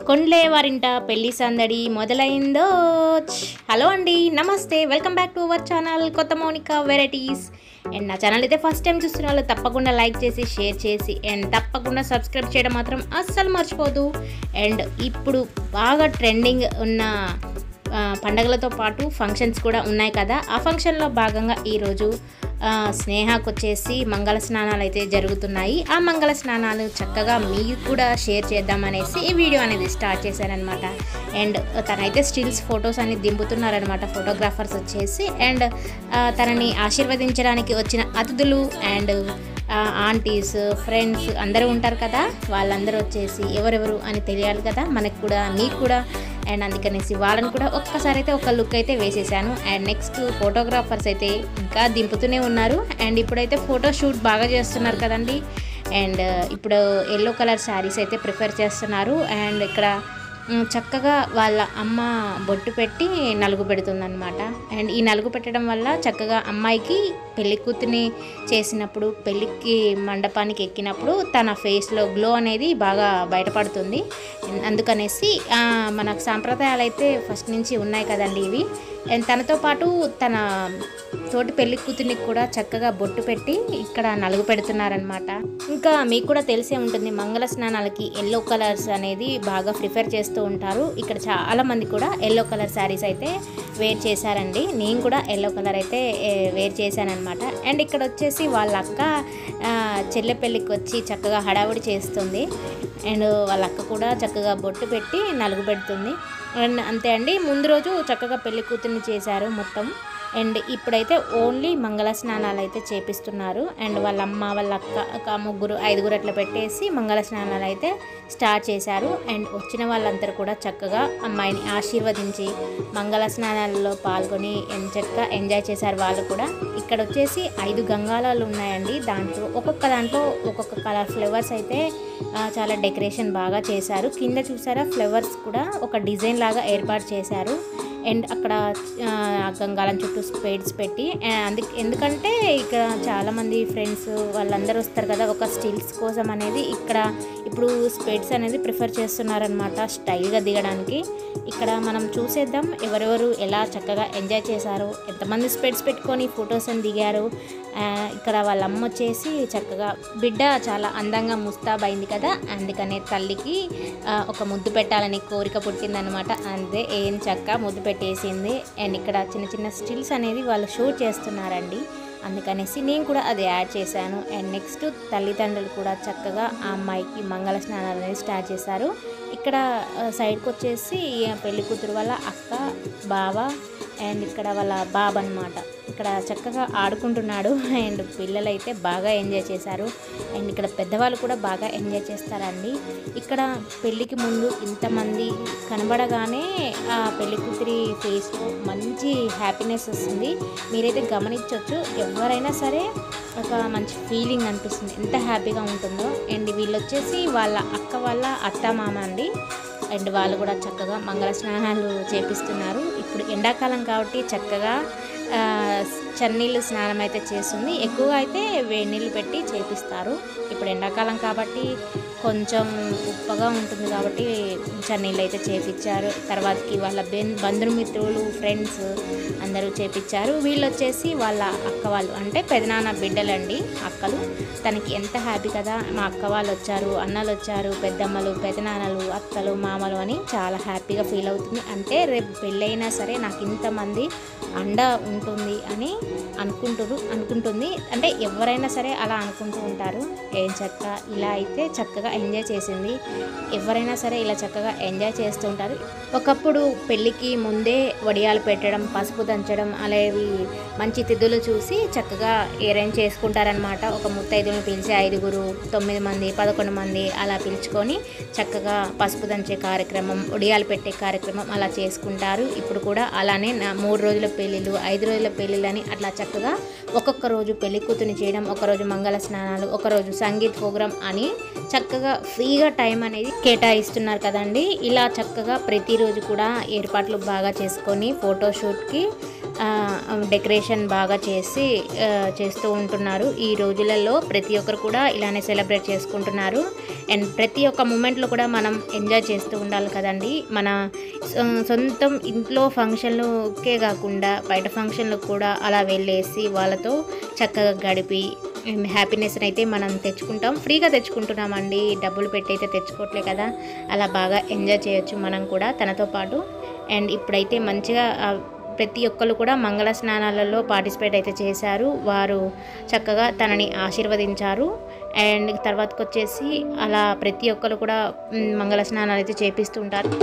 కొండ్లే వారింట పెళ్లి సందడి మొదలైందో హలో అండి నమస్తే welcome back to our channel కొత్త మౌనిక వెరైటీస్ అండ్ నా ఛానల్ అయితే ఫస్ట్ టైం చూస్తున్న వాళ్ళు తప్పకుండా లైక్ చేసి షేర్ చేసి అండ్ తప్పకుండా సబ్స్క్రైబ్ చేయడం మాత్రం అస్సలు మర్చిపోదు అండ్ ఇప్పుడు బాగా ట్రెండింగ్ ఉన్న ఆ, పండగలతో పాటు ఫంక్షన్స్ కూడా ఉన్నాయి కదా ఆ ఫంక్షన్లో భాగంగా ఈరోజు ఆ, స్నేహకు వచ్చేసి మంగళ స్నానాలు అయితే జరుగుతున్నాయి ఆ మంగళ స్నానాలు చక్కగా మీకు కూడా షేర్ చేద్దామనేసి ఈ వీడియో అనేది స్టార్ట్ చేశారనమాట అండ్ తనైతే స్టిల్స్ ఫొటోస్ అన్ని దింపుతున్నారనమాట ఫోటోగ్రాఫర్స్ వచ్చేసి అండ్ ఆ, తనని ఆశీర్వదించడానికి వచ్చిన అతిథులు అండ్ ఆంటీస్ ఫ్రెండ్స్ అందరూ ఉంటారు కదా వాళ్ళందరూ వచ్చేసి ఎవరెవరు అని తెలియాలి కదా మనకు కూడా మీకు కూడా అండ్ అందుకనేసి వాళ్ళని కూడా ఒక్కసారి అయితే ఒక లుక్ అయితే వేసేసాను అండ్ నెక్స్ట్ ఫోటోగ్రాఫర్స్ అయితే ఇంకా దింపుతూనే ఉన్నారు అండ్ ఇప్పుడైతే ఫోటో షూట్ బాగా చేస్తున్నారు కదండి అండ్ ఇప్పుడు ఎల్లో కలర్ శారీస్ అయితే ప్రిఫర్ చేస్తున్నారు అండ్ ఇక్కడ మ్, చక్కగా వాళ్ళ అమ్మ బొట్టు పెట్టి నలుగు పెడుతుందన్నమాట అండ్ ఈ నలుగు పెట్టడం వల్ల చక్కగా అమ్మాయికి పెళ్లి కూతుని చేసినప్పుడు పెళ్ళికి మండపానికి ఎక్కినప్పుడు తన ఫేస్లో గ్లో అనేది బాగా బయటపడుతుంది అందుకనేసి ఆ, మనకు సాంప్రదాయాలు అయితే ఫస్ట్ నుంచి ఉన్నాయి కదండి ఇవి అండ్ తనతో పాటు తన తోటి పెళ్లి కూతుర్ని కూడా చక్కగా బొట్టు పెట్టి ఇక్కడ నలుగు పెడుతున్నారనమాట ఇంకా మీకు కూడా తెలిసే ఉంటుంది మంగళ స్నానాలకి ఎల్లో కలర్స్ అనేది బాగా ప్రిఫర్ చేస్తూ ఉంటారు ఇక్కడ చాలా మంది కూడా ఎల్లో కలర్ శారీస్ అయితే వేర్ చేశారండి నేను కూడా ఎల్లో కలర్ అయితే ఏ, వేర్ చేశానమాట అండ్ ఇక్కడ వచ్చేసి వాళ్ళ అక్క ఆ, చెల్లె పెళ్ళికి వచ్చి చక్కగా హడావుడి చేస్తుంది అండ్ వాళ్ళ అక్క కూడా చక్కగా బొట్టు పెట్టి నలుగు పెడుతుంది అండ్ అంతే అండి ముందు రోజు చక్కగా పెళ్లి కూతుర్ని చేశారు మొత్తం అండ్ ఇప్పుడైతే ఓన్లీ మంగళ స్నానాలు అయితే చేపిస్తున్నారు అండ్ వాళ్ళ అమ్మ వాళ్ళ అక్క ఒక ముగ్గురు ఐదుగురు అట్లా పెట్టేసి మంగళ స్నానాలు అయితే స్టార్ట్ చేశారు అండ్ వచ్చిన వాళ్ళందరూ కూడా చక్కగా అమ్మాయిని ఆశీర్వదించి మంగళ స్నానాలలో పాల్గొని ఎంచక్కగా ఎంజాయ్ చేశారు వాళ్ళు కూడా ఇక్కడ వచ్చేసి ఐదు గంగాలాలు ఉన్నాయండి దాంట్లో ఒక్కొక్క దాంట్లో ఒక్కొక్క కలర్ ఫ్లవర్స్ అయితే ఆ, చాలా డెకరేషన్ బాగా చేశారు కింద చూసారా ఫ్లవర్స్ కూడా ఒక డిజైన్ లాగా ఏర్పాటు చేశారు అండ్ అక్కడ ఆ, గంగాలం చుట్టూ స్పేడ్స్ పెట్టి ఆ, అందుకు ఎందుకంటే ఇక్కడ చాలామంది ఫ్రెండ్స్ వాళ్ళందరూ వస్తారు కదా ఒక స్టిల్స్ కోసం అనేది ఇక్కడ ఇప్పుడు స్పేడ్స్ అనేది ప్రిఫర్ చేస్తున్నారనమాట స్టైల్గా దిగడానికి ఇక్కడ మనం చూసేద్దాం ఎవరెవరు ఎలా చక్కగా ఎంజాయ్ చేశారు ఎంతమంది స్పెడ్స్ పెట్టుకొని ఫొటోస్ అని దిగారు ఆ, ఇక్కడ వాళ్ళ అమ్మ వచ్చేసి చక్కగా బిడ్డ చాలా అందంగా ముస్తాబైంది కదా అందుకనే తల్లికి ఆ, ఒక ముద్దు పెట్టాలని కోరిక పుట్టిందనమాట అంతే ఏం చక్క ముద్దు పెట్టేసింది అండ్ ఇక్కడ చిన్న చిన్న స్టిల్స్ అనేది వాళ్ళు షూట్ చేస్తున్నారండి అందుకనేసి నేను కూడా అది యాడ్ చేశాను అండ్ నెక్స్ట్ తల్లిదండ్రులు కూడా చక్కగా ఆ అమ్మాయికి మంగళ స్నానాలు అనేది స్టార్ట్ చేశారు ఇక్కడ ఆ, సైడ్కి వచ్చేసి పెళ్లి కూతురు వాళ్ళ అక్క బావ అండ్ ఇక్కడ వాళ్ళ బాబు అనమాట ఇక్కడ చక్కగా ఆడుకుంటున్నాడు అండ్ పిల్లలు అయితే బాగా ఎంజాయ్ చేశారు అండ్ ఇక్కడ పెద్దవాళ్ళు కూడా బాగా ఎంజాయ్ చేస్తారండి ఇక్కడ పెళ్ళికి ముందు ఇంతమంది కనబడగానే ఆ పెళ్లి కూతురి ఫేస్లో మంచి హ్యాపీనెస్ వస్తుంది మీరైతే గమనించవచ్చు ఎవరైనా సరే ఒక మంచి ఫీలింగ్ అనిపిస్తుంది ఎంత హ్యాపీగా ఉంటుందో అండ్ వీళ్ళు వచ్చేసి వాళ్ళ అక్క వాళ్ళ అత్త మామ అండి అండ్ వాళ్ళు కూడా చక్కగా మంగళ స్నానాలు చేపిస్తున్నారు ఇప్పుడు ఎండాకాలం కాబట్టి చక్కగా ఆ, చన్నీళ్ళు స్నానం అయితే చేస్తుంది ఎక్కువగా అయితే వేడి నీళ్ళు పెట్టి చేపిస్తారు ఇప్పుడు ఎండాకాలం కాబట్టి కొంచెం ఉప్పగా ఉంటుంది కాబట్టి చన్నీళ్ళు అయితే చేపించారు తర్వాతకి వాళ్ళ బెన్ బంధుమిత్రులు ఫ్రెండ్స్ అందరూ చేపించారు వీళ్ళు వచ్చేసి వాళ్ళ అక్క వాళ్ళు అంటే పెదనాన్న బిడ్డలండి అక్కలు తనకి ఎంత హ్యాపీ కదా మా అక్క వాళ్ళు వచ్చారు అన్నలు వచ్చారు పెద్దమ్మలు పెదనాన్నలు అత్తలు మామలు అని చాలా హ్యాపీగా ఫీల్ అవుతుంది అంటే రేపు పెళ్ళైనా సరే నాకు ఇంతమంది అండ ఉంటుంది అని అనుకుంటారు అనుకుంటుంది అంటే ఎవరైనా సరే అలా అనుకుంటూ ఉంటారు ఏం చక్క ఇలా అయితే చక్కగా ఎంజాయ్ చేసింది ఎవరైనా సరే ఇలా చక్కగా ఎంజాయ్ చేస్తూ ఉంటారు ఒకప్పుడు పెళ్ళికి ముందే వడియాలు పెట్టడం పసుపు దంచడం అలావి మంచి తిథులు చూసి చక్కగా అరేంజ్ చేసుకుంటారనమాట ఒక ముత్తైదులను పిలిచి ఐదుగురు తొమ్మిది మంది పదకొండు మంది అలా పిలుచుకొని చక్కగా పసుపు దంచే కార్యక్రమం ఉడియాలు పెట్టే కార్యక్రమం అలా చేసుకుంటారు ఇప్పుడు కూడా అలానే నా మూడు రోజుల పెళ్ళిళ్ళు ఐదు రోజుల పెళ్ళిళ్ళు అని అట్లా చక్కగా ఒక్కొక్క రోజు పెళ్లి కూతుని చేయడం ఒకరోజు మంగళ స్నానాలు ఒకరోజు సంగీత్ ప్రోగ్రామ్ అని చక్కగా ఫ్రీగా టైం అనేది కేటాయిస్తున్నారు కదండి ఇలా చక్కగా ప్రతిరోజు కూడా ఏర్పాట్లు బాగా చేసుకొని ఫోటోషూట్కి ఆ, డెకరేషన్ బాగా చేసి ఆ, చేస్తూ ఉంటున్నారు ఈ రోజులలో ప్రతి ఒక్కరు కూడా ఇలానే సెలబ్రేట్ చేసుకుంటున్నారు అండ్ ప్రతి ఒక్క మూమెంట్లో కూడా మనం ఎంజాయ్ చేస్తూ ఉండాలి కదండి మన సొ- సొంతం ఇంట్లో ఫంక్షన్లుకే కాకుండా బయట ఫంక్షన్లకు కూడా అలా వెళ్ళేసి వాళ్ళతో చక్కగా గడిపి హ్యాపీనెస్ అయితే మనం తెచ్చుకుంటాం ఫ్రీగా తెచ్చుకుంటున్నామండి డబ్బులు పెట్టి అయితే తెచ్చుకోవట్లే కదా అలా బాగా ఎంజాయ్ చేయొచ్చు మనం కూడా తనతో పాటు అండ్ ఇప్పుడైతే మంచిగా ఆ, ప్రతి ఒక్కరు కూడా మంగళ స్నానాలలో పార్టిసిపేట్ అయితే చేశారు వారు చక్కగా తనని ఆశీర్వదించారు అండ్ తర్వాతకి వచ్చేసి అలా ప్రతి ఒక్కరు కూడా మ్, మంగళ స్నానాలు అయితే చేపిస్తుంటారు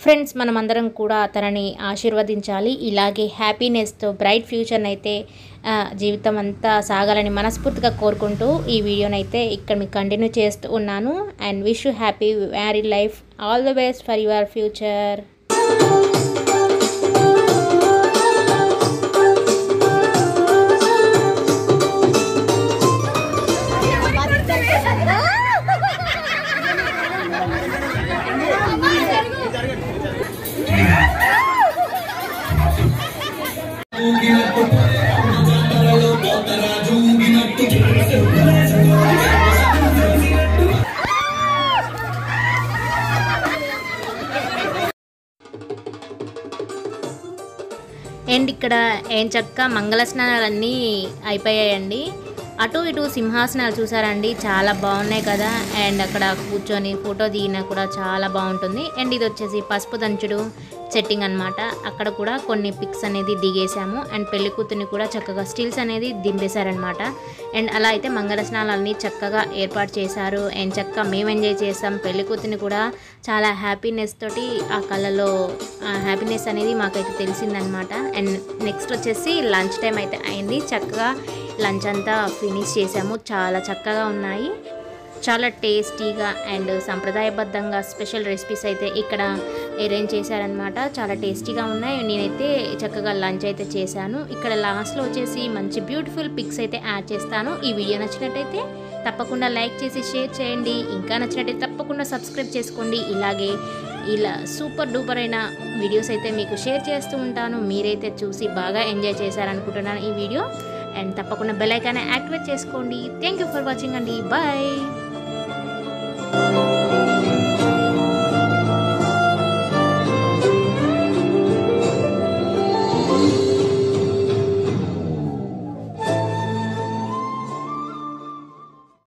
ఫ్రెండ్స్ మనమందరం కూడా తనని ఆశీర్వదించాలి ఇలాగే హ్యాపీనెస్తో బ్రైట్ ఫ్యూచర్ని అయితే ఆ, జీవితం అంతా సాగాలని మనస్ఫూర్తిగా కోరుకుంటూ ఈ వీడియోనైతే ఇక్కడ మీకు కంటిన్యూ చేస్తూ ఉన్నాను and wish you happy married life all the best for your future and ఇక్కడ ఏం చక్క మంగళ స్నానాలన్నీ అయిపోయాయండి అటు ఇటు సింహాసనాలు చూసారండి చాలా బాగున్నాయి కదా అండ్ అక్కడ కూర్చొని ఫోటో దిగినా కూడా చాలా బాగుంటుంది అండ్ ఇది వచ్చేసి పసుపు దంచుడు సెట్టింగ్ అన్నమాట అక్కడ కూడా కొన్ని పిక్స్ అనేది దిగేసాము అండ్ పెళ్లి కూతుర్ని కూడా చక్కగా స్టిల్స్ అనేది దింపేశారనమాట అండ్ అలా అయితే మంగళ స్నానాలని చక్కగా ఏర్పాటు చేశారు అండ్ చక్కగా మేము ఎంజాయ్ చేసాం పెళ్లి కూతుర్ని కూడా చాలా హ్యాపీనెస్ తోటి ఆ కళ్ళలో హ్యాపీనెస్ అనేది మాకైతే తెలిసిందనమాట అండ్ నెక్స్ట్ వచ్చేసి లంచ్ టైం అయితే అయింది చక్కగా లంచ్ అంతా ఫినిష్ చేసాము చాలా చక్కగా ఉన్నాయి చాలా టేస్టీగా అండ్ సంప్రదాయబద్ధంగా స్పెషల్ రెసిపీస్ అయితే ఇక్కడ అరేంజ్ చేశారనమాట చాలా టేస్టీగా ఉన్నాయి నేనైతే చక్కగా లంచ్ అయితే చేశాను ఇక్కడ లాస్ట్లో వచ్చేసి మంచి బ్యూటిఫుల్ పిక్స్ అయితే యాడ్ చేస్తాను ఈ వీడియో నచ్చినట్టయితే తప్పకుండా లైక్ చేసి షేర్ చేయండి ఇంకా నచ్చినట్టయితే తప్పకుండా సబ్స్క్రైబ్ చేసుకోండి ఇలాగే ఇలా సూపర్ డూపర్ అయిన వీడియోస్ అయితే మీకు షేర్ చేస్తూ ఉంటాను మీరైతే చూసి బాగా ఎంజాయ్ చేశారనుకుంటున్నాను ఈ వీడియో అండ్ తప్పకుండా బెల్ ఐకాన్ యాక్టివేట్ చేసుకోండి థ్యాంక్ యూ ఫర్ వాచింగ్ అండి బాయ్